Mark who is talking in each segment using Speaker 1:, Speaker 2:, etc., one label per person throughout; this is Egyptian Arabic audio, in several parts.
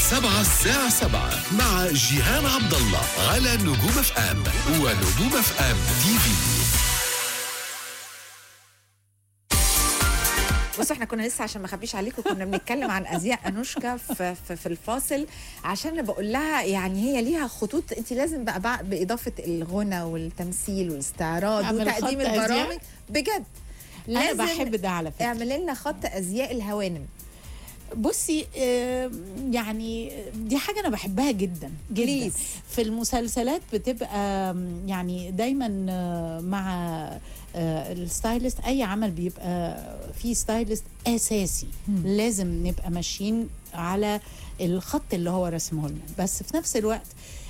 Speaker 1: سبعة الساعة سبعة مع جيهان عبد الله على نجوم اف ام ونجوم اف ام تي في
Speaker 2: بصوا احنا كنا لسه عشان ما اخبيش عليكم كنا بنتكلم عن ازياء انوشكا في, في, في الفاصل عشان أنا بقول لها يعني هي ليها خطوط انت لازم بقى, بقى باضافه الغنى والتمثيل والاستعراض
Speaker 3: أعمل
Speaker 2: وتقديم
Speaker 3: خط أزياء؟
Speaker 2: البرامج بجد
Speaker 3: انا
Speaker 2: لازم
Speaker 3: بحب ده على فكره
Speaker 2: اعملي لنا خط ازياء الهوانم
Speaker 3: بصي آه، يعني دي حاجه انا بحبها جدا جدا
Speaker 2: Please.
Speaker 3: في المسلسلات بتبقى آم، يعني دايما آه، مع آه، الستايلست اي عمل بيبقى فيه ستايلست اساسي لازم نبقى ماشيين على الخط اللي هو رسمه لنا بس في نفس الوقت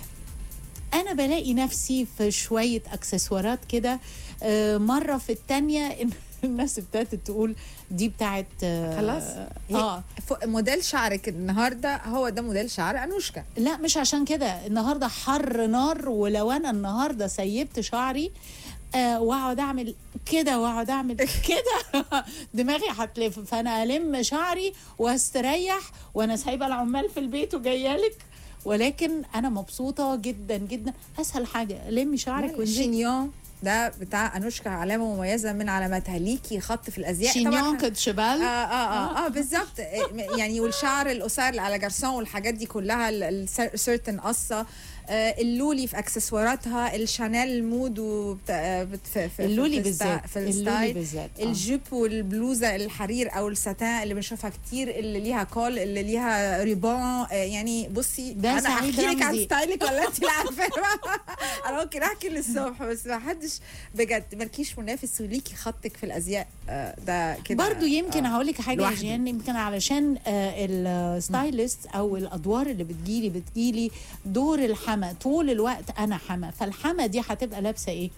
Speaker 3: انا بلاقي نفسي في شويه اكسسوارات كده آه، مره في التانية الناس ابتدت تقول دي بتاعت آه،
Speaker 2: خلاص
Speaker 3: اه
Speaker 2: اه موديل شعرك النهارده هو ده موديل شعر انوشكا
Speaker 3: لا مش عشان كده النهارده حر نار ولو انا النهارده سيبت شعري آه واقعد اعمل كده واقعد اعمل كده دماغي هتلف فانا الم شعري واستريح وانا سايبه العمال في البيت وجايه لك ولكن انا مبسوطه جدا جدا اسهل حاجه لمي شعرك وانزلي
Speaker 2: الشينيون ده بتاع انوشكا علامه مميزه من علاماتها ليكي خط في الازياء
Speaker 3: شينيون
Speaker 2: طبعاً-
Speaker 3: كد شبال
Speaker 2: اه اه اه, آه بالظبط آه، يعني والشعر القصير اللي على جرسون والحاجات دي كلها السيرتن قصه آه اللولي في اكسسواراتها الشانيل المود وبتا... بت- في في
Speaker 3: اللولي
Speaker 2: في الستا-
Speaker 3: بالذات
Speaker 2: في
Speaker 3: اللولي
Speaker 2: الستايل
Speaker 3: بالذات آه.
Speaker 2: الجيب والبلوزه الحرير او الساتان اللي بنشوفها كتير اللي ليها كول اللي ليها ريبون آه يعني بصي
Speaker 3: ده
Speaker 2: انا
Speaker 3: سعيد
Speaker 2: احكي لك عن
Speaker 3: رمزي.
Speaker 2: ستايلك ولا انت اللي عارفه انا ممكن احكي للصبح بس ما حدش بجد مالكيش منافس وليكي خطك في الازياء آه، ده كده
Speaker 3: برضو يمكن
Speaker 2: آه.
Speaker 3: هقول لك حاجه يا
Speaker 2: لوحده.
Speaker 3: جيان يمكن علشان آه، الستايلست او الادوار اللي بتجيلي بتجيلي دور الحما طول الوقت انا حما فالحما دي هتبقى لابسه ايه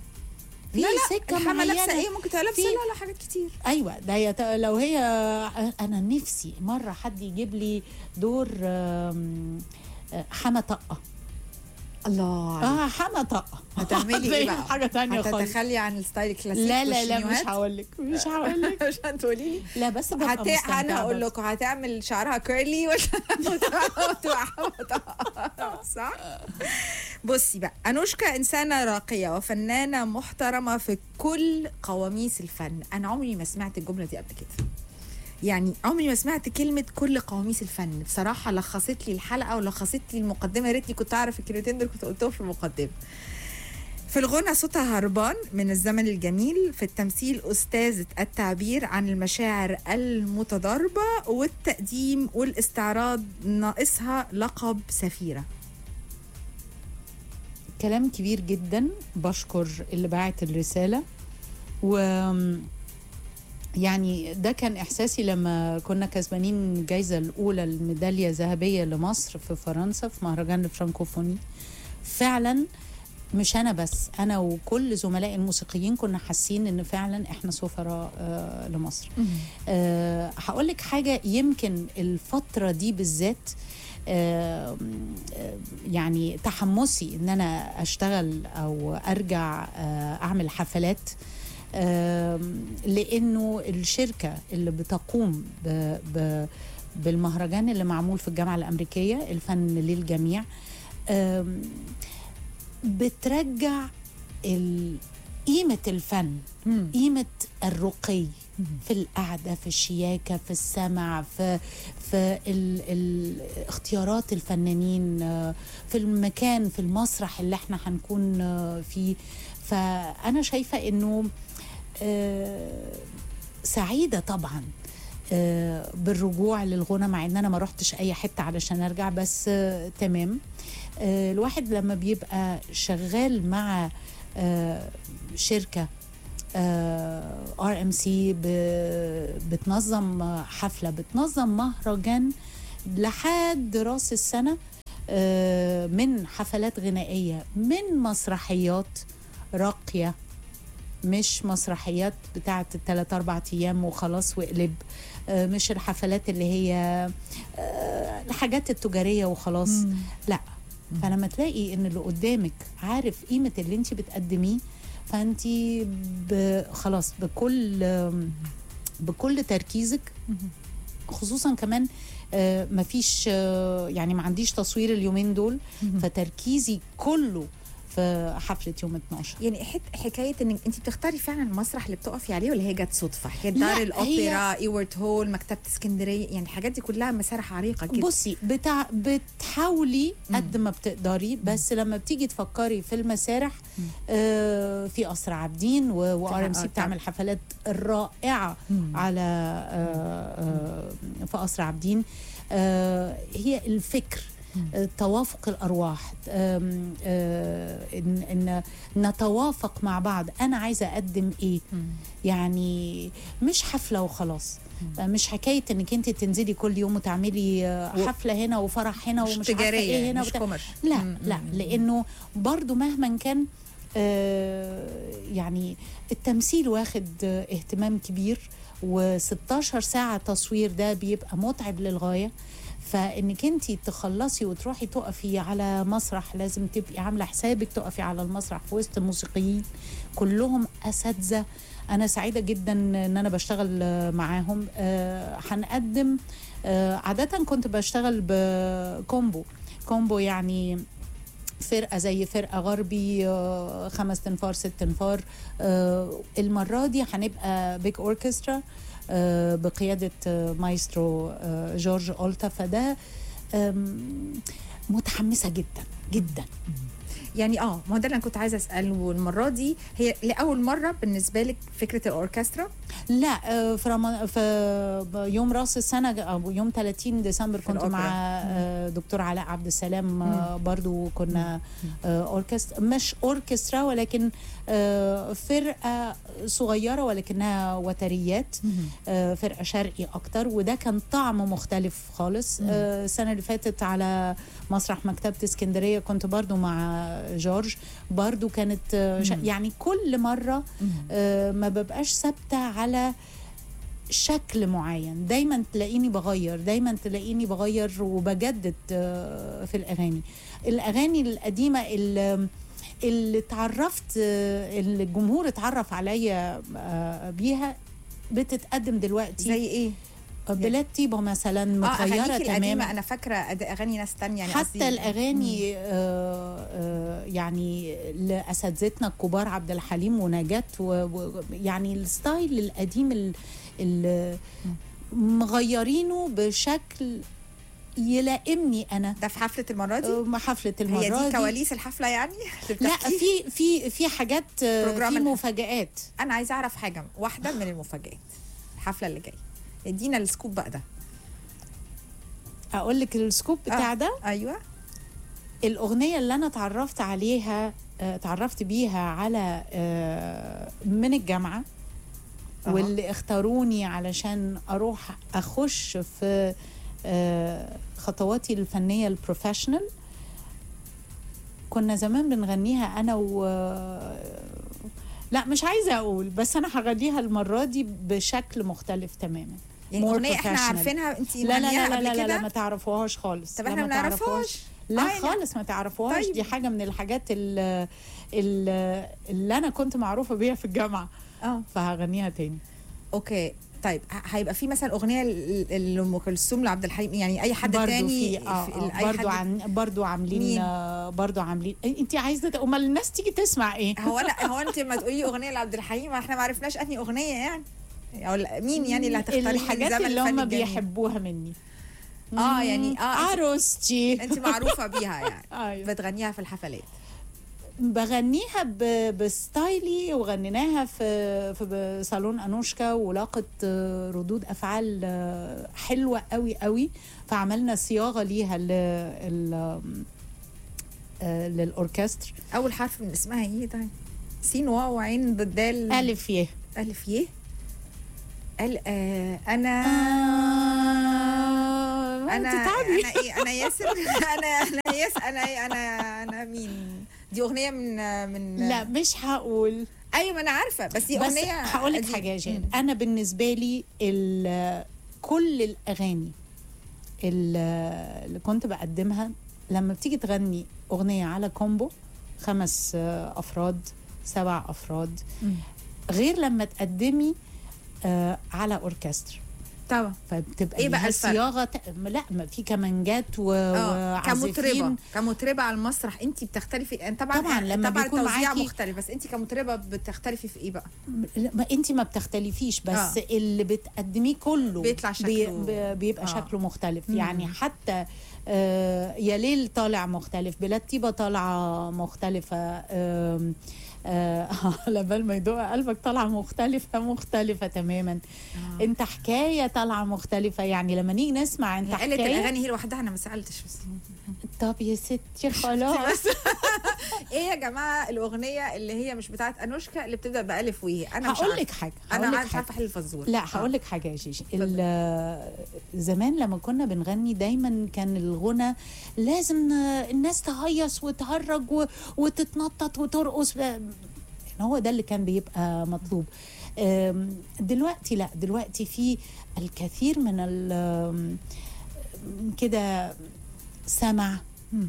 Speaker 3: في
Speaker 2: لا لا
Speaker 3: سكه
Speaker 2: الحما لابسه
Speaker 3: معينه
Speaker 2: ايه ممكن تبقى لابسه
Speaker 3: في-
Speaker 2: لا لا حاجات كتير
Speaker 3: ايوه ده هي ت- لو هي انا نفسي مره حد يجيب لي دور آم، آه، حما طقه
Speaker 2: الله عليك.
Speaker 3: اه حما طقه
Speaker 2: هتعملي ايه بقى؟
Speaker 3: حاجه تانية خالص
Speaker 2: هتتخلي عن الستايل الكلاسيك
Speaker 3: لا لا لا مش
Speaker 2: والشينيوهات؟
Speaker 3: هقول لك مش هقول لك
Speaker 2: مش هتقولي لي
Speaker 3: لا بس ببقى
Speaker 2: هت...
Speaker 3: مستمتعة
Speaker 2: انا هقول
Speaker 3: برضه.
Speaker 2: لكم هتعمل شعرها كيرلي ولا وتبقى حمضة. صح بصي بقى انوشكا انسانه راقيه وفنانه محترمه في كل قواميس الفن انا عمري ما سمعت الجمله دي قبل كده يعني عمري ما سمعت كلمة كل قواميس الفن بصراحة لخصت لي الحلقة ولخصت لي المقدمة يا ريتني كنت أعرف الكلمتين دول كنت قلتهم في المقدمة في الغنى صوتها هربان من الزمن الجميل في التمثيل أستاذة التعبير عن المشاعر المتضاربة والتقديم والاستعراض ناقصها لقب سفيرة
Speaker 3: كلام كبير جدا بشكر اللي باعت الرسالة و يعني ده كان احساسي لما كنا كسبانين الجائزه الاولى الميداليه الذهبيه لمصر في فرنسا في مهرجان الفرانكوفوني فعلا مش انا بس انا وكل زملائي الموسيقيين كنا حاسين ان فعلا احنا سفراء آه لمصر أه هقول لك حاجه يمكن الفتره دي بالذات آه، آه، يعني تحمسي ان انا اشتغل او ارجع آه، اعمل حفلات آم، لانه الشركه اللي بتقوم ب ب بالمهرجان اللي معمول في الجامعه الامريكيه الفن للجميع آم، بترجع ال- قيمه الفن قيمه الرقي في القعده في الشياكه في السمع في في ال ال اختيارات الفنانين آه، في المكان في المسرح اللي احنا هنكون آه، فيه فانا شايفه انه آه، سعيده طبعا آه، بالرجوع للغنى مع ان انا ما رحتش اي حته علشان ارجع بس آه، تمام آه، الواحد لما بيبقى شغال مع آه، شركه ار ام سي بتنظم حفله بتنظم مهرجان لحد راس السنه آه، من حفلات غنائيه من مسرحيات راقيه مش مسرحيات بتاعت الثلاث اربع ايام وخلاص واقلب آه، مش الحفلات اللي هي آه، الحاجات التجاريه وخلاص لا فلما تلاقي ان اللي قدامك عارف قيمه اللي انت بتقدميه فانت ب- خلاص بكل بكل تركيزك خصوصا كمان آه، مفيش آه، يعني ما عنديش تصوير اليومين دول فتركيزي كله في حفله يوم 12
Speaker 2: يعني حت حكايه انك انت بتختاري فعلا المسرح اللي بتقفي عليه ولا هي جت صدفه حكايه
Speaker 3: لا،
Speaker 2: دار
Speaker 3: هي-
Speaker 2: الاوبرا ايورت هول مكتبه اسكندريه يعني الحاجات دي كلها مسارح عريقه كده
Speaker 3: بصي بتاع بتحاولي قد ما بتقدري بس لما بتيجي تفكري في المسارح آه في قصر عابدين وار ام
Speaker 2: آه،
Speaker 3: سي
Speaker 2: طبعاً.
Speaker 3: بتعمل حفلات رائعه على آه آه في قصر عابدين آه هي الفكر آه، توافق الارواح آم، آه، ان ان نتوافق مع بعض انا عايزه اقدم ايه يعني مش حفله وخلاص مش حكايه انك انت تنزلي كل يوم وتعملي آه،
Speaker 2: و-
Speaker 3: حفله هنا وفرح هنا
Speaker 2: مش
Speaker 3: ومش عارفه
Speaker 2: تجاريه
Speaker 3: ايه هنا
Speaker 2: مش
Speaker 3: وبتاع.
Speaker 2: كوميرش
Speaker 3: لا
Speaker 2: مم،
Speaker 3: لا
Speaker 2: مم.
Speaker 3: لانه برضو مهما كان آه، يعني التمثيل واخد آه، اهتمام كبير و16 ساعة تصوير ده بيبقى متعب للغاية فانك انت تخلصي وتروحي تقفي على مسرح لازم تبقي عامله حسابك تقفي على المسرح في وسط موسيقيين كلهم اساتذه انا سعيده جدا ان انا بشتغل آه، معاهم آه، هنقدم آه، عاده كنت بشتغل بكومبو كومبو يعني فرقه زي فرقه غربي آه، خمس تنفار ست تنفار آه، المره دي هنبقى بيج اوركسترا آه، بقياده آه، مايسترو آه، جورج اولتا فده آم، متحمسه جدا جدا
Speaker 2: يعني اه ما هو ده اللي انا كنت عايزه اساله والمره دي هي لاول مره بالنسبه لك فكره الاوركسترا
Speaker 3: لا آه، في رم... في يوم راس السنه او يوم 30 ديسمبر كنت
Speaker 2: الأوبرا.
Speaker 3: مع آه، دكتور علاء عبد السلام آه، برضو كنا آه، اوركسترا مش اوركسترا ولكن آه، فرقه صغيره ولكنها وتريات آه، فرقه شرقي اكتر وده كان طعم مختلف خالص آه، السنه اللي فاتت على مسرح مكتبه اسكندريه كنت برضو مع جورج برضو كانت آه، ش- يعني كل مره آه، ما ببقاش ثابته على شكل معين دايما تلاقيني بغير دايما تلاقيني بغير وبجدد آه، في الاغاني الاغاني القديمه اللي اللي اتعرفت آه، اللي الجمهور اتعرف عليا آه، بيها بتتقدم دلوقتي
Speaker 2: زي ايه؟
Speaker 3: بلاد طيبه مثلا
Speaker 2: اه
Speaker 3: متغيره
Speaker 2: اغانيكي القديمه
Speaker 3: تماما
Speaker 2: انا فاكره أد- اغاني ناس تانية يعني قصدي-
Speaker 3: حتى الاغاني آه آه يعني لاساتذتنا الكبار عبد الحليم ونجاة و- و- يعني الستايل القديم ال- ال- مغيرينه بشكل يلائمني انا
Speaker 2: ده في حفله المره دي؟
Speaker 3: آه، حفله المره
Speaker 2: هي دي
Speaker 3: دي
Speaker 2: كواليس الحفله يعني؟ اللي
Speaker 3: لا
Speaker 2: بتحكي؟
Speaker 3: في في في حاجات آه،
Speaker 2: بروجرام
Speaker 3: في
Speaker 2: الح-
Speaker 3: مفاجآت
Speaker 2: انا عايزه اعرف حاجه واحده من المفاجآت الحفله اللي جايه ادينا السكوب بقى ده
Speaker 3: اقول لك السكوب بتاع
Speaker 2: آه.
Speaker 3: ده
Speaker 2: ايوه
Speaker 3: الأغنية اللي أنا تعرفت عليها آه، تعرفت بيها على آه، من الجامعة
Speaker 2: أها.
Speaker 3: واللي اختاروني علشان أروح أخش في آه، خطواتي الفنية البروفيشنال كنا زمان بنغنيها أنا و لا مش عايزة أقول بس أنا هغنيها المرة دي بشكل مختلف تماما
Speaker 2: يعني
Speaker 3: More
Speaker 2: اغنيه احنا
Speaker 3: professional.
Speaker 2: عارفينها انت
Speaker 3: لا لا لا لا,
Speaker 2: قبل
Speaker 3: لا, لا
Speaker 2: كده
Speaker 3: ما تعرفوهاش خالص
Speaker 2: طب
Speaker 3: لا،
Speaker 2: احنا
Speaker 3: ما
Speaker 2: ما نعرفهاش
Speaker 3: لا
Speaker 2: آه، يعني-
Speaker 3: خالص ما تعرفوهاش
Speaker 2: طيب.
Speaker 3: دي حاجه من الحاجات اللي, اللي انا كنت معروفه بيها في الجامعه
Speaker 2: اه
Speaker 3: فهغنيها تاني
Speaker 2: اوكي طيب ه- هيبقى في مثلا اغنيه ل- ل- لام كلثوم لعبد الحليم يعني اي حد
Speaker 3: برضو
Speaker 2: تاني
Speaker 3: في اه,
Speaker 2: في-
Speaker 3: آه
Speaker 2: أي
Speaker 3: برضو
Speaker 2: حد-
Speaker 3: عن برضو عاملين
Speaker 2: مين؟
Speaker 3: آه برضو عاملين انت عايزه ت- امال الناس تيجي تسمع ايه
Speaker 2: هو لا هو انت لما تقولي اغنيه لعبد الحليم ما احنا ما عرفناش انهي اغنيه يعني او لا- مين يعني اللي هتختاري من
Speaker 3: الحاجات
Speaker 2: زمن
Speaker 3: اللي
Speaker 2: الفن
Speaker 3: هم
Speaker 2: الجميل؟
Speaker 3: بيحبوها مني
Speaker 2: اه يعني اه انت-
Speaker 3: عروستي
Speaker 2: انت معروفه بيها يعني
Speaker 3: ايوه
Speaker 2: بتغنيها في الحفلات
Speaker 3: بغنيها ب- بستايلي وغنيناها في في صالون انوشكا ولاقت آه، ردود افعال آه، حلوه قوي قوي فعملنا صياغه ليها ل ال- آه، للاوركستر
Speaker 2: اول حرف من اسمها ايه طيب سين واو عين دال
Speaker 3: الف يه
Speaker 2: الف يه ال آه انا
Speaker 3: آه،
Speaker 2: انا
Speaker 3: تتعبي.
Speaker 2: انا ايه انا ياسر انا انا ياس انا إيه؟ انا انا مين دي اغنيه من من
Speaker 3: لا مش هقول
Speaker 2: ايوه ما انا عارفه بس دي
Speaker 3: بس
Speaker 2: اغنيه
Speaker 3: هقول لك
Speaker 2: قديمة.
Speaker 3: حاجه يا جان
Speaker 2: مم.
Speaker 3: انا بالنسبه لي ال- كل الاغاني ال- اللي كنت بقدمها لما بتيجي تغني اغنيه على كومبو خمس آه، افراد سبع افراد
Speaker 2: مم.
Speaker 3: غير لما تقدمي آه، على اوركسترا
Speaker 2: طبعا
Speaker 3: فبتبقى
Speaker 2: إيه بقى
Speaker 3: ليها
Speaker 2: الفرق؟
Speaker 3: صياغه ت- لا ما في كمانجات و...
Speaker 2: اه
Speaker 3: وعازفين
Speaker 2: كمطربه كمطربه على المسرح انت بتختلفي يعني طبعا
Speaker 3: طبعاً لما
Speaker 2: طبعا
Speaker 3: بيكون
Speaker 2: التوزيع
Speaker 3: معاكي-
Speaker 2: مختلف بس انت كمطربه بتختلفي في ايه بقى
Speaker 3: لا، ما انت ما بتختلفيش بس
Speaker 2: آه.
Speaker 3: آه. اللي بتقدميه كله
Speaker 2: بيطلع شكله-
Speaker 3: بي بيبقى
Speaker 2: آه.
Speaker 3: آه. شكله مختلف
Speaker 2: مم.
Speaker 3: يعني حتى آه يا ليل طالع مختلف بلاد طيبه طالعه مختلفه آم، آه على بال ما يدق قلبك طالعه مختلفه مختلفه تماما آه. انت حكايه طالعه مختلفه يعني لما نيجي نسمع انت
Speaker 2: هي قلت
Speaker 3: حكايه
Speaker 2: الاغاني هي لوحدها انا ما سالتش بس
Speaker 3: طب يا ستي خلاص
Speaker 2: ايه يا جماعه الاغنيه اللي هي مش بتاعت انوشكا اللي بتبدا بالف ويه انا مش
Speaker 3: هقول
Speaker 2: عارفة.
Speaker 3: لك حاجه
Speaker 2: انا
Speaker 3: هقول لك
Speaker 2: عارفه
Speaker 3: حاجه
Speaker 2: عارفه احل الفزور
Speaker 3: لا هقول لك حاجه يا شيشي ال- زمان لما كنا بنغني دايما كان الغنى لازم الناس تهيص وتهرج و- وتتنطط وترقص هو ده اللي كان بيبقى مطلوب أم، دلوقتي لا دلوقتي في الكثير من ال- كده سمع
Speaker 2: مم.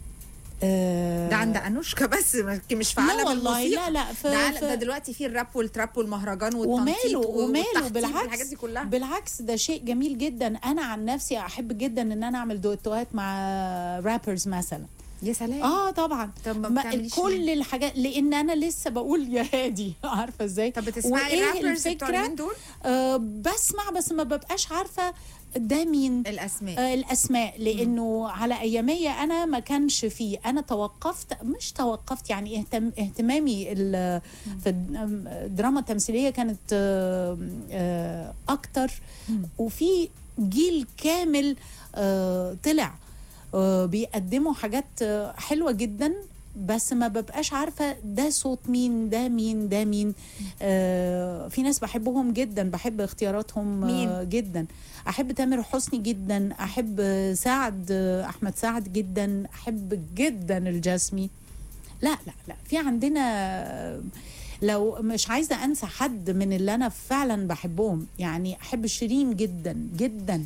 Speaker 3: أه،
Speaker 2: ده عند انوشكا بس مش في
Speaker 3: لا
Speaker 2: عالم
Speaker 3: والله
Speaker 2: الموسيقى
Speaker 3: لا لا في
Speaker 2: ده, عالم-
Speaker 3: في-
Speaker 2: ده دلوقتي في الراب والتراب والمهرجان والتنطيط
Speaker 3: وماله وماله
Speaker 2: والتخطيط
Speaker 3: بالعكس
Speaker 2: والحاجات دي كلها
Speaker 3: بالعكس ده شيء جميل جدا انا عن نفسي احب جدا ان انا اعمل دويتوهات مع رابرز مثلا
Speaker 2: يا سلام
Speaker 3: اه طبعا
Speaker 2: طب ما
Speaker 3: ما
Speaker 2: بتعمليش
Speaker 3: كل
Speaker 2: ليه؟
Speaker 3: الحاجات لان انا لسه بقول يا هادي عارفه ازاي
Speaker 2: طب بتسمعي
Speaker 3: وإيه
Speaker 2: الرابرز بتوع
Speaker 3: الفكرة؟
Speaker 2: اليومين دول
Speaker 3: آه بسمع بس ما ببقاش عارفه ده مين
Speaker 2: الاسماء
Speaker 3: آه الاسماء لانه على اياميه انا ما كانش فيه انا توقفت مش توقفت يعني اهتم اهتمامي ال- في الد- الدراما التمثيليه كانت آه، آه، اكتر
Speaker 2: مم.
Speaker 3: وفي جيل كامل آه، طلع آه، بيقدموا حاجات آه، حلوه جدا بس ما ببقاش عارفه ده صوت مين ده مين ده مين آه في ناس بحبهم جدا بحب اختياراتهم
Speaker 2: مين؟
Speaker 3: آه جدا احب تامر حسني جدا احب آه، سعد آه، احمد سعد جدا احب جدا الجاسمي لا لا لا في عندنا آه، لو مش عايزه انسى حد من اللي انا فعلا بحبهم يعني احب شيرين جدا جدا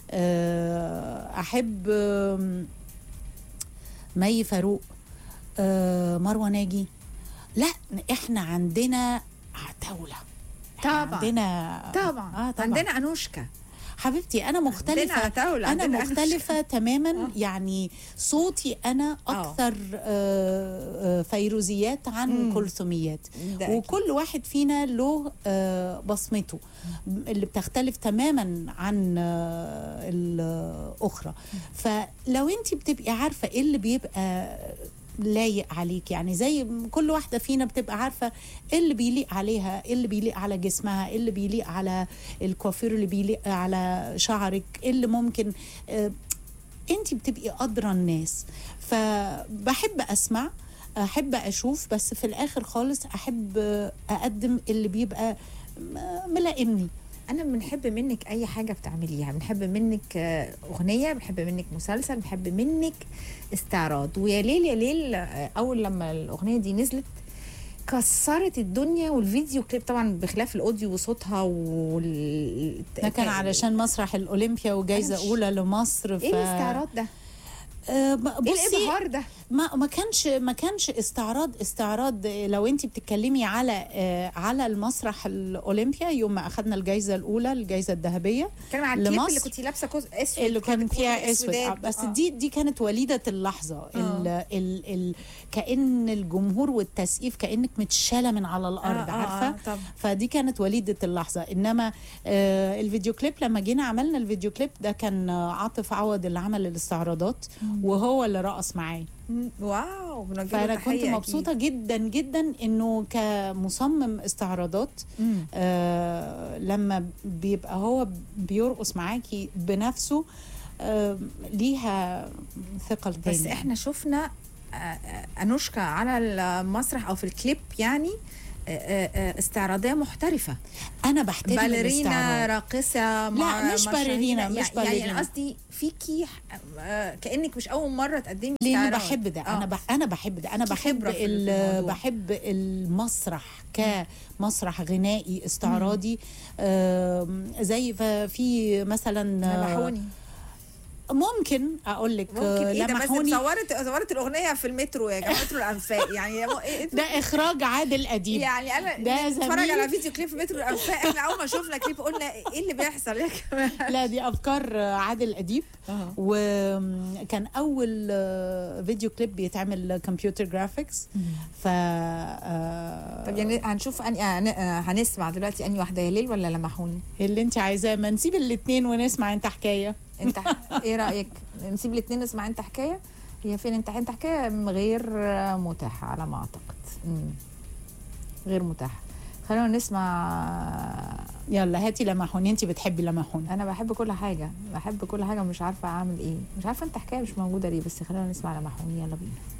Speaker 3: آه، احب آم، مي فاروق آه، مروه ناجي لا احنا عندنا عتاوله إحنا
Speaker 2: طبعا.
Speaker 3: عندنا
Speaker 2: طبعا.
Speaker 3: آه طبعا
Speaker 2: عندنا انوشكا
Speaker 3: حبيبتي انا مختلفه
Speaker 2: عندنا عتاولة
Speaker 3: انا
Speaker 2: عندنا
Speaker 3: مختلفه تماما
Speaker 2: آه.
Speaker 3: يعني صوتي انا
Speaker 2: آه.
Speaker 3: اكثر آه، آه، فيروزيات عن
Speaker 2: مم.
Speaker 3: كلثوميات
Speaker 2: ده أكيد.
Speaker 3: وكل واحد فينا له آه، بصمته اللي بتختلف تماما عن آه، الاخرى فلو انت بتبقي عارفه ايه اللي بيبقى لايق عليك يعني زي كل واحدة فينا بتبقى عارفة ايه اللي بيليق عليها ايه اللي بيليق على جسمها ايه اللي بيليق على الكوافير اللي بيليق على شعرك ايه اللي ممكن آه انت بتبقي أدرى الناس فبحب أسمع أحب أشوف بس في الآخر خالص أحب آه، أقدم اللي بيبقى م- ملائمني
Speaker 2: انا بنحب منك اي حاجه بتعمليها بنحب منك آه، اغنيه بنحب منك مسلسل بنحب منك استعراض ويا ليل يا ليل آه، اول لما الاغنيه دي نزلت كسرت الدنيا والفيديو كليب طبعا بخلاف الاوديو وصوتها وال
Speaker 3: ده كان علشان مسرح الأولمبيا وجايزة
Speaker 2: أنا مش-
Speaker 3: أولى لمصر ف...
Speaker 2: ايه الاستعراض ده؟
Speaker 3: آه، ب-
Speaker 2: ايه
Speaker 3: بصي
Speaker 2: الابهار ده؟
Speaker 3: ما ما كانش ما كانش استعراض استعراض آه، لو انت بتتكلمي على آه، على المسرح الاولمبيا يوم ما اخذنا الجائزه الاولى الجائزه الذهبيه
Speaker 2: كان على الكليب اللي
Speaker 3: لمصر.
Speaker 2: كنت لابسه كوز اسود
Speaker 3: اللي كان
Speaker 2: كنت-
Speaker 3: فيها
Speaker 2: كنت
Speaker 3: اسود آه،
Speaker 2: أسودات.
Speaker 3: بس
Speaker 2: آه.
Speaker 3: دي دي كانت وليده اللحظه ال ال ال كان الجمهور والتسقيف كانك متشاله من على الارض
Speaker 2: آه، آه،
Speaker 3: عارفه
Speaker 2: آه، طبعا.
Speaker 3: فدي كانت وليده اللحظه انما آه الفيديو كليب لما جينا عملنا الفيديو كليب ده كان آه، عاطف عوض اللي عمل الاستعراضات وهو اللي رقص معايا
Speaker 2: مم، واو بنوجه له
Speaker 3: فانا
Speaker 2: تحية
Speaker 3: كنت
Speaker 2: أكيد.
Speaker 3: مبسوطه جدا جدا انه كمصمم استعراضات
Speaker 2: مم.
Speaker 3: آه لما بيبقى هو بيرقص معاكي بنفسه آه ليها ثقل تاني
Speaker 2: بس احنا شفنا آه، آه، انوشكا على المسرح او في الكليب يعني آه، آه، آه، استعراضيه محترفه
Speaker 3: انا بحترم
Speaker 2: باليرينا
Speaker 3: الاستعراض
Speaker 2: راقصه مع-
Speaker 3: لا، مش
Speaker 2: مع
Speaker 3: باليرينا،
Speaker 2: شاهينة.
Speaker 3: مش
Speaker 2: يعني- يعني
Speaker 3: باليرينا.
Speaker 2: انا قصدي فيكي آه، كانك مش اول مره تقدمي
Speaker 3: لاني
Speaker 2: استعراض.
Speaker 3: بحب ده
Speaker 2: آه.
Speaker 3: انا بح انا بحب ده انا
Speaker 2: في
Speaker 3: بحب
Speaker 2: خبرة في
Speaker 3: ال-
Speaker 2: الموضوع.
Speaker 3: بحب المسرح كمسرح غنائي استعراضي آم، زي ف- في مثلا
Speaker 2: نبحوني
Speaker 3: ممكن اقول لك
Speaker 2: ممكن ايه ده بس
Speaker 3: لمحوني
Speaker 2: صورت صورت الاغنيه في المترو يا جماعه مترو الانفاق يعني يا مو- إيه
Speaker 3: ده اخراج عادل اديب
Speaker 2: يعني انا
Speaker 3: ده
Speaker 2: نتفرج
Speaker 3: زميل.
Speaker 2: على فيديو كليب في مترو الانفاق احنا اول ما شفنا كليب قلنا ايه اللي بيحصل يا جماعه
Speaker 3: لا دي افكار عادل اديب
Speaker 2: أها.
Speaker 3: وكان اول آه، فيديو كليب بيتعمل كمبيوتر جرافيكس ف آه،
Speaker 2: طب يعني هنشوف أني هن- آه، هنسمع دلوقتي اني واحده يا ليل ولا لمحوني
Speaker 3: اللي انت عايزاه ما نسيب الاثنين ونسمع انت حكايه
Speaker 2: انت ايه رايك نسيب الاثنين نسمع انت حكايه هي فين انت انت حكايه غير متاحه على ما اعتقد مم. غير متاحه خلينا نسمع
Speaker 3: يلا هاتي لمحوني انت بتحبي لمحوني
Speaker 2: انا بحب كل حاجه بحب كل حاجه ومش عارفه اعمل ايه مش عارفه انت حكايه مش موجوده ليه بس خلينا نسمع لمحوني يلا بينا